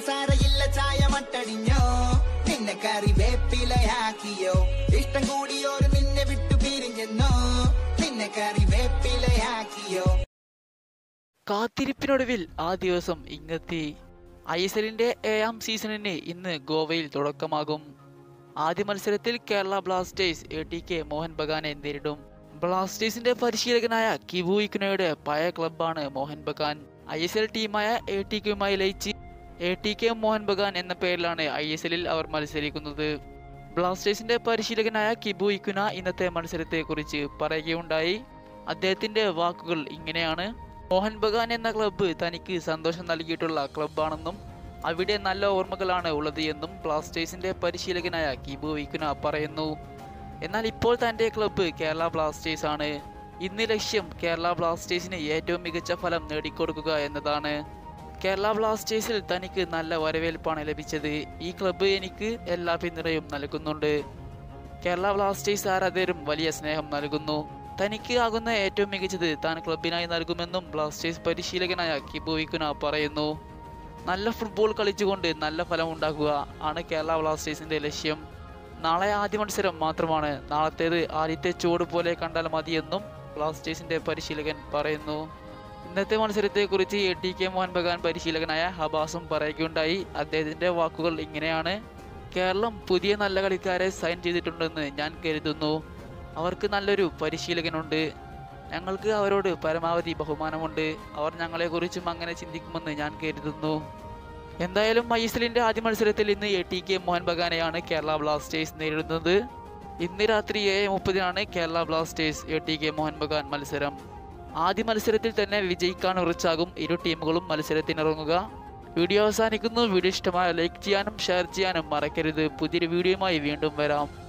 പഞ്ചസാരയില്ല ചായ മട്ടടിഞ്ഞോ നിന്നെ കറി വേപ്പിലയാക്കിയോ ഇഷ്ടം കൂടിയോര് നിന്നെ വിട്ടു പിരിഞ്ഞെന്നോ നിന്നെ കറി വേപ്പിലയാക്കിയോ കാത്തിരിപ്പിനൊടുവിൽ ആ ദിവസം ഇങ്ങെത്തി ഐ എസ് എല്ലിന്റെ ഏഴാം സീസണിന് ഇന്ന് ഗോവയിൽ തുടക്കമാകും ആദ്യ മത്സരത്തിൽ Kerala Blasters A T K Mohun ബഗാനെ നേരിടും ബ്ലാസ്റ്റേഴ്സിന്റെ പരിശീലകനായ കിവു ഇക്കുനയുടെ പഴയ ക്ലബ്ബാണ് Mohun Bagan I S L ടീമായ എ ടി കെയുമായി ലയിച്ച് A T K Mohun Bagan എന്ന പേരിലാണ് ഐ എസ് എല്ലിൽ അവർ മത്സരിക്കുന്നത് ബ്ലാസ്റ്റേഴ്സിന്റെ പരിശീലകനായ കിബു ഇക്കുന ഇന്നത്തെ മത്സരത്തെക്കുറിച്ച് പറയുകയുണ്ടായി അദ്ദേഹത്തിന്റെ വാക്കുകൾ ഇങ്ങനെയാണ് മോഹൻ ബഗാൻ എന്ന ക്ലബ്ബ് തനിക്ക് സന്തോഷം നൽകിയിട്ടുള്ള ക്ലബ്ബാണെന്നും അവിടെ നല്ല ഓർമ്മകളാണ് ഉള്ളത് എന്നും ബ്ലാസ്റ്റേഴ്സിന്റെ പരിശീലകനായ കിബു ഇക്കുന പറയുന്നു എന്നാൽ ഇപ്പോൾ തന്റെ ക്ലബ്ബ് കേരള ബ്ലാസ്റ്റേഴ്സ് ആണ് ഇന്ന് ലക്ഷ്യം കേരള ബ്ലാസ്റ്റേഴ്സിന് ഏറ്റവും മികച്ച ഫലം നേടിക്കൊടുക്കുക എന്നതാണ് കേരള ബ്ലാസ്റ്റേഴ്സിൽ തനിക്ക് നല്ല വരവേൽപ്പാണ് ലഭിച്ചത് ഈ ക്ലബ്ബ് എനിക്ക് എല്ലാ പിന്തുണയും നൽകുന്നുണ്ട് കേരള ബ്ലാസ്റ്റേഴ്സ് ആരാധകരും വലിയ സ്നേഹം നൽകുന്നു തനിക്ക് ആകുന്ന ഏറ്റവും മികച്ചത് താൻ ക്ലബിനായി നൽകുമെന്നും ബ്ലാസ്റ്റേഴ്സ് പരിശീലകനായ കിബു വിക്കുന പറയുന്നു നല്ല ഫുട്ബോൾ കളിച്ചുകൊണ്ട് നല്ല ഫലം ഉണ്ടാക്കുക ആണ് കേരള ബ്ലാസ്റ്റേഴ്സിന്റെ ലക്ഷ്യം നാളെ ആദ്യ മത്സരം മാത്രമാണ് നാളത്തേത് ആദ്യത്തെ ചുവട് പോലെ കണ്ടാൽ മതിയെന്നും ബ്ലാസ്റ്റേഴ്സിന്റെ പരിശീലകൻ പറയുന്നു ഇന്നത്തെ മത്സരത്തെക്കുറിച്ച് A T K Mohun Bagan പരിശീലകനായ ഹബാസും പറയുകയുണ്ടായി അദ്ദേഹത്തിന്റെ വാക്കുകൾ ഇങ്ങനെയാണ് കേരളം പുതിയ നല്ല കളിക്കാരെ സൈൻ ചെയ്തിട്ടുണ്ടെന്ന് ഞാൻ കരുതുന്നു അവർക്ക് നല്ലൊരു പരിശീലകനുണ്ട് ഞങ്ങൾക്ക് അവരോട് പരമാവധി ബഹുമാനമുണ്ട് അവർ ഞങ്ങളെക്കുറിച്ചും അങ്ങനെ ചിന്തിക്കുമെന്ന് ഞാൻ കരുതുന്നു എന്തായാലും ഐ എസ് എല്ലിന്റെ ആദ്യ മത്സരത്തിൽ ഇന്ന് എ ടി കെ മോഹൻ ബഗാനെയാണ് കേരള ബ്ലാസ്റ്റേഴ്സ് നേരിടുന്നത് ഇന്ന് രാത്രി ഏഴ് മുപ്പതിനാണ് Kerala Blasters A T K Mohun Bagan മത്സരം ആദ്യ മത്സരത്തിൽ തന്നെ വിജയിക്കാൻ ഉറച്ചാകും ഇരു ടീമുകളും മത്സരത്തിനിറങ്ങുക വീഡിയോ അവസാനിക്കുന്നു വീഡിയോ ഇഷ്ടമായ ലൈക്ക് ചെയ്യാനും ഷെയർ ചെയ്യാനും മറക്കരുത് പുതിയൊരു വീഡിയോയുമായി വീണ്ടും വരാം